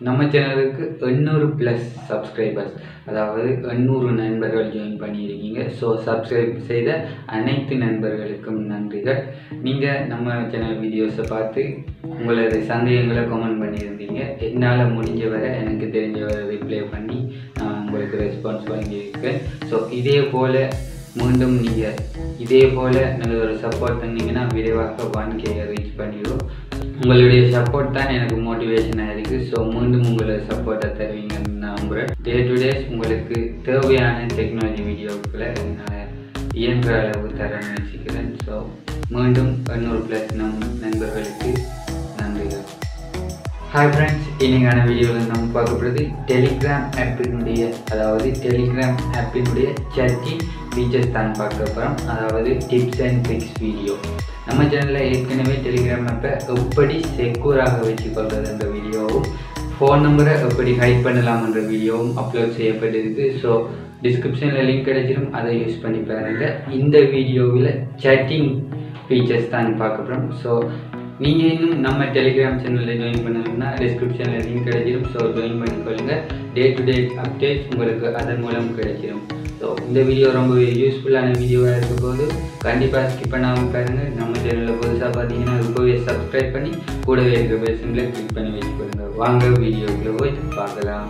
நம்ம சேனலுக்கு எண்ணூறு ப்ளஸ் சப்ஸ்கிரைபர்ஸ் அதாவது எண்ணூறு நண்பர்கள் ஜாயின் பண்ணியிருக்கீங்க ஸோ சப்ஸ்கிரைப் செய்த அனைத்து நண்பர்களுக்கும் நன்றிகள் நீங்கள் நம்ம சேனல் வீடியோஸை பார்த்து உங்களது சந்தேகங்களை கமெண்ட் பண்ணியிருந்தீங்க என்னால் முடிஞ்ச வரை எனக்கு தெரிஞ்ச வரை ரிப்ளை பண்ணி நான் உங்களுக்கு ரெஸ்பான்ஸ் வாங்கியிருக்கேன் ஸோ இதே போல் மீண்டும் நீங்கள் இதே போல் நல்ல ஒரு சப்போர்ட் தந்தீங்கன்னா விரைவாக ஒன் கே ரீச் பண்ணிடுவோம் உங்களுடைய சப்போர்ட் தான் எனக்கு மோட்டிவேஷனாக இருக்குது ஸோ மீண்டும் உங்களோட சப்போர்ட்டை தருவீங்கன்னு நான் நம்புகிறேன் டே டு டே உங்களுக்கு தேவையான டெக்னாலஜி வீடியோக்களை என்னால் இயன்ற அளவு தர முயற்சிக்கிறேன் ஸோ மீண்டும் எண்ணூறு ப்ளஸ் நம் நண்பர்களுக்கு நன்றிகள் ஹாய் ஃப்ரெண்ட்ஸ் இன்னைக்கான வீடியோவில் நம்ம பார்க்க போகிறது டெலிகிராம் ஆப்பினுடைய அதாவது டெலிகிராம் ஆப்பினுடைய சட்டிங் ஃபீச்சர்ஸ் தான் பார்க்க போகிறோம் அதாவது டிப்ஸ் அண்ட் ட்ரிக்ஸ் வீடியோ நம்ம சேனலில் ஏற்கனவே டெலிகிராம் ஆப்பை எப்படி செக்யூராக வச்சுக்கொள்றதுன்ற வீடியோவும் ஃபோன் நம்பரை எப்படி ஹைட் பண்ணலாம்ன்ற வீடியோவும் அப்லோட் செய்யப்பட்டிருக்கு ஸோ டிஸ்கிரிப்ஷனில் லிங்க் கிடைச்சிடும் அதை யூஸ் பண்ணி பாருங்கள் இந்த வீடியோவில் சேட்டிங் ஃபீச்சர்ஸ் தான் பார்க்க போகிறோம் ஸோ நீங்கள் இன்னும் நம்ம டெலிகிராம் சேனலில் ஜாயின் பண்ணணும்னா டிஸ்கிரிப்ஷனில் லிங்க் கிடைச்சிடும் ஸோ ஜாயின் பண்ணிக்கொள்ளுங்க டே டு டே அப்டேட்ஸ் உங்களுக்கு அதன் மூலம் கிடைச்சிடும் ஸோ இந்த வீடியோ ரொம்ப யூஸ்ஃபுல்லான வீடியோவாக இருக்க போது கண்டிப்பாக ஸ்கிப் பண்ணாமல் பாருங்கள் நம்ம சேனலில் புதுசாக பார்த்தீங்கன்னா ரொம்பவே சப்ஸ்கிரைப் பண்ணி கூடவே இருக்கிற பெல் சிம்பிளை கிளிக் பண்ணி வச்சுக்கொள்ளுங்க வாங்க வீடியோக்குள்ள போய் பார்க்கலாம்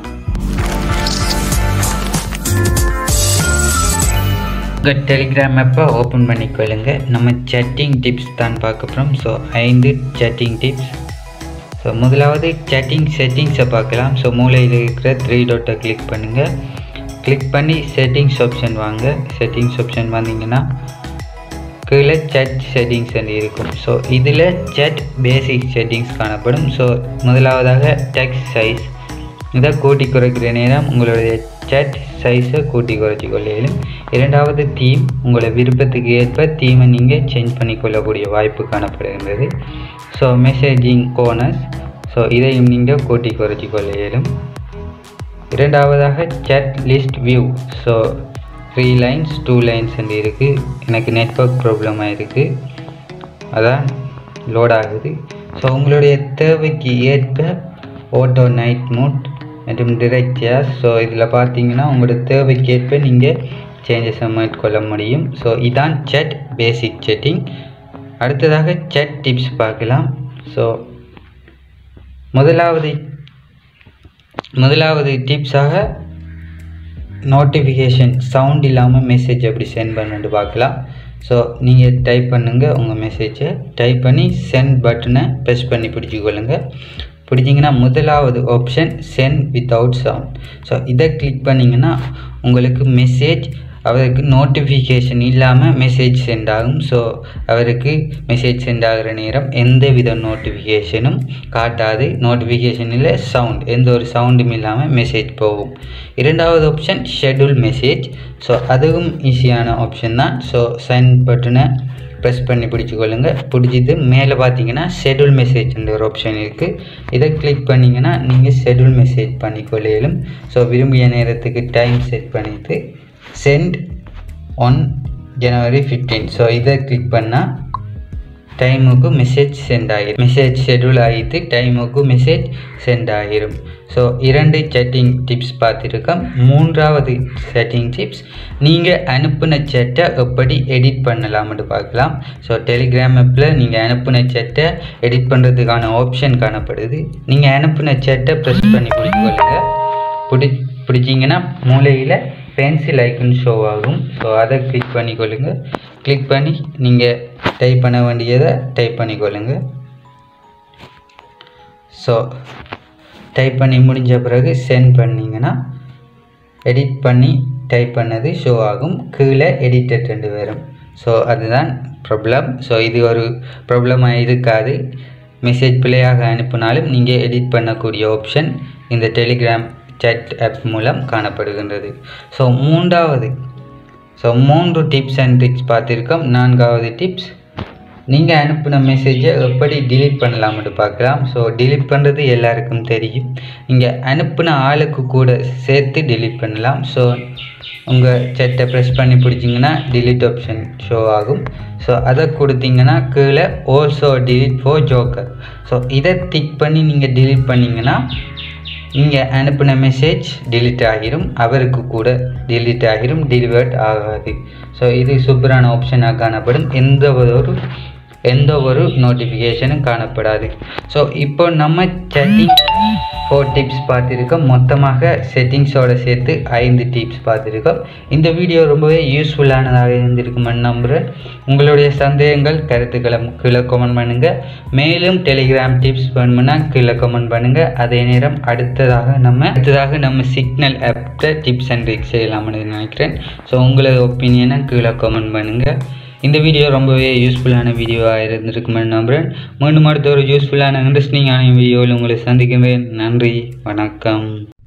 உங்கள் டெலிகிராம் ஆப்பை ஓப்பன் பண்ணிக்கொள்ளுங்க நம்ம சேட்டிங் டிப்ஸ் தான் பார்க்க போகிறோம் ஸோ ஐந்து சேட்டிங் டிப்ஸ் ஸோ முதலாவது சேட்டிங் செட்டிங்ஸை பார்க்கலாம் ஸோ மூலையில் இருக்கிற த்ரீ டாட்டை கிளிக் பண்ணுங்கள் கிளிக் பண்ணி செட்டிங்ஸ் ஆப்ஷன் வாங்க செட்டிங்ஸ் ஆப்ஷன் வந்தீங்கன்னா கீழே சேட் செட்டிங்ஸ் இருக்கும் ஸோ இதில் சேட் பேசிக் செட்டிங்ஸ் காணப்படும் ஸோ முதலாவதாக டெக்ஸ்ட் சைஸ் இதை கூட்டி குறைக்கிற நேரம் உங்களுடைய சேட் சைஸை கூட்டி குறைச்சி கொள்ளையிலும் இரண்டாவது தீம் உங்களை விருப்பத்துக்கு ஏற்ப தீமை நீங்கள் சேஞ்ச் பண்ணிக்கொள்ளக்கூடிய வாய்ப்பு காணப்படுகின்றது ஸோ மெசேஜிங் கோனஸ் ஸோ இதையும் நீங்கள் கூட்டி குறைச்சி கொள்ள இயலும் இரண்டாவதாக chat list view so three lines two lines என்று இருக்குது எனக்கு நெட்ஒர்க் ப்ராப்ளமாக இருக்குது அதான் லோட் ஆகுது ஸோ உங்களுடைய தேவைக்கு ஏற்ப ஓட்டோ நைட் மூட் மற்றும் டிரெக்ட் சேர் ஸோ இதில் பார்த்தீங்கன்னா உங்களோட தேவைக்கேற்ப நீங்கள் சேஞ்சஸை மேற்கொள்ள முடியும் ஸோ இதான் செட் பேசிக் செட்டிங் அடுத்ததாக செட் டிப்ஸ் பார்க்கலாம் ஸோ முதலாவது முதலாவது டிப்ஸாக நோட்டிஃபிகேஷன் சவுண்ட் இல்லாமல் மெசேஜ் எப்படி சென்ட் பண்ணுன்னு பார்க்கலாம் ஸோ நீங்கள் டைப் பண்ணுங்கள் உங்கள் மெசேஜை டைப் பண்ணி சென்ட் பட்டனை ப்ரெஸ் பண்ணி பிடிச்சிக்கொள்ளுங்க பிடிச்சிங்கன்னா முதலாவது option send without sound so இதை கிளிக் பண்ணிங்கன்னா உங்களுக்கு மெசேஜ் அவருக்கு நோட்டிஃபிகேஷன் இல்லாமல் மெசேஜ் சென்ட் ஆகும் ஸோ அவருக்கு மெசேஜ் சென்ட் ஆகிற நேரம் எந்த வித நோட்டிஃபிகேஷனும் காட்டாது நோட்டிஃபிகேஷனில் சவுண்ட் எந்த ஒரு சவுண்டும் இல்லாமல் மெசேஜ் போகும் இரண்டாவது ஆப்ஷன் ஷெட்யூல் மெசேஜ் ஸோ அதுவும் ஈஸியான ஆப்ஷன் தான் ஸோ சென்ட் பட்டனை ப்ரெஸ் பண்ணி பிடிச்சிக்கொள்ளுங்க பிடிச்சிட்டு மேலே பார்த்தீங்கன்னா ஷெட்யூல் மெசேஜ்ன்ற ஒரு ஆப்ஷன் இருக்குது இதை கிளிக் பண்ணிங்கன்னா நீங்கள் ஷெட்யூல் மெசேஜ் பண்ணிக்கொள்ளையிலும் ஸோ விரும்பிய நேரத்துக்கு டைம் செட் பண்ணிவிட்டு send one January fifteen so இதை கிளிக் பண்ணால் டைமுக்கு மெசேஜ் சென்ட் ஆகிரும் மெசேஜ் ஷெட்யூல் ஆகிட்டு டைமுக்கு மெசேஜ் சென்ட் ஆகிரும் ஸோ இரண்டு சேட்டிங் டிப்ஸ் பார்த்துருக்கோம் மூன்றாவது சேட்டிங் டிப்ஸ் நீங்கள் அனுப்பின சேட்டை எப்படி எடிட் பண்ணலாம்னு பார்க்கலாம் ஸோ டெலிகிராம் ஆப்பில் நீங்கள் அனுப்பின சேட்டை எடிட் பண்ணுறதுக்கான ஆப்ஷன் காணப்படுது நீங்கள் அனுப்பின சேட்டை ப்ரெஸ் பண்ணி பிடிச்சிக்கொள்ளுங்க பிடி பிடிச்சிங்கன்னா மூலையில் பென்சில் ஐக்கன் ஷோ ஆகும் ஸோ அதை கிளிக் பண்ணிக்கொள்ளுங்க கிளிக் பண்ணி நீங்கள் டைப் பண்ண வேண்டியதை டைப் பண்ணிக்கொள்ளுங்க ஸோ டைப் பண்ணி முடிஞ்ச பிறகு சென்ட் பண்ணிங்கன்னா எடிட் பண்ணி டைப் பண்ணது ஷோ ஆகும் கீழே எடிட்டட் ரெண்டு வரும் ஸோ அதுதான் ப்ராப்ளம் ஸோ இது ஒரு ப்ராப்ளமாக இருக்காது மெசேஜ் பிள்ளையாக அனுப்பினாலும் நீங்கள் எடிட் பண்ணக்கூடிய ஆப்ஷன் இந்த டெலிகிராம் சேட் ஆப் மூலம் காணப்படுகின்றது ஸோ மூன்றாவது ஸோ மூன்று டிப்ஸ் அண்ட் ட்ரிக்ஸ் பார்த்துருக்கோம் நான்காவது டிப்ஸ் நீங்கள் அனுப்பின மெசேஜை எப்படி டிலீட் பண்ணலாம்னு பார்க்கலாம் ஸோ டிலீட் பண்ணுறது எல்லாருக்கும் தெரியும் நீங்கள் அனுப்பின ஆளுக்கு கூட சேர்த்து டிலீட் பண்ணலாம் ஸோ உங்கள் செட்டை ப்ரெஸ் பண்ணி பிடிச்சிங்கன்னா டிலீட் ஆப்ஷன் ஷோ ஆகும் ஸோ அதை கொடுத்தீங்கன்னா கீழே ஓல்சோ டிலீட் ஃபோர் ஜோக்கர் ஸோ இதை டிக் பண்ணி நீங்கள் டிலீட் பண்ணிங்கன்னா இங்கே அனுப்பின மெசேஜ் delete ஆகிரும் அவருக்கு கூட delete ஆகிரும் delete ஆகாது ஸோ இது சூப்பரான ஆப்ஷனாக காணப்படும் எந்த ஒரு எந்த ஒரு நோட்டிஃபிகேஷனும் காணப்படாது ஸோ இப்போ நம்ம செட்டிங் ஃபோர் டிப்ஸ் பார்த்துருக்கோம் மொத்தமாக செட்டிங்ஸோட சேர்த்து ஐந்து டிப்ஸ் பார்த்துருக்கோம் இந்த வீடியோ ரொம்பவே யூஸ்ஃபுல்லானதாக இருந்திருக்குமென்னு நம்புகிறேன் உங்களுடைய சந்தேகங்கள் கருத்துக்களை கீழே கமெண்ட் பண்ணுங்கள் மேலும் டெலிகிராம் டிப்ஸ் வேணுமுன்னா கீழே கமெண்ட் பண்ணுங்கள் அதே நேரம் அடுத்ததாக நம்ம அடுத்ததாக நம்ம சிக்னல் ஆப்பில் டிப்ஸ் அண்ட் ட்ரிக்ஸ் செய்யலாம்னு நினைக்கிறேன் ஸோ உங்களது ஒப்பீனியனை கீழே கமெண்ட் பண்ணுங்கள் இந்த வீடியோ ரொம்பவே யூஸ்ஃபுல்லான வீடியோவாக இருந்திருக்குமென்னு நம்புகிறேன் மீண்டும் அடுத்த ஒரு யூஸ்ஃபுல்லான இன்ட்ரெஸ்டிங்கான வீடியோவில் உங்களை சந்திக்கிறேன் நன்றி வணக்கம்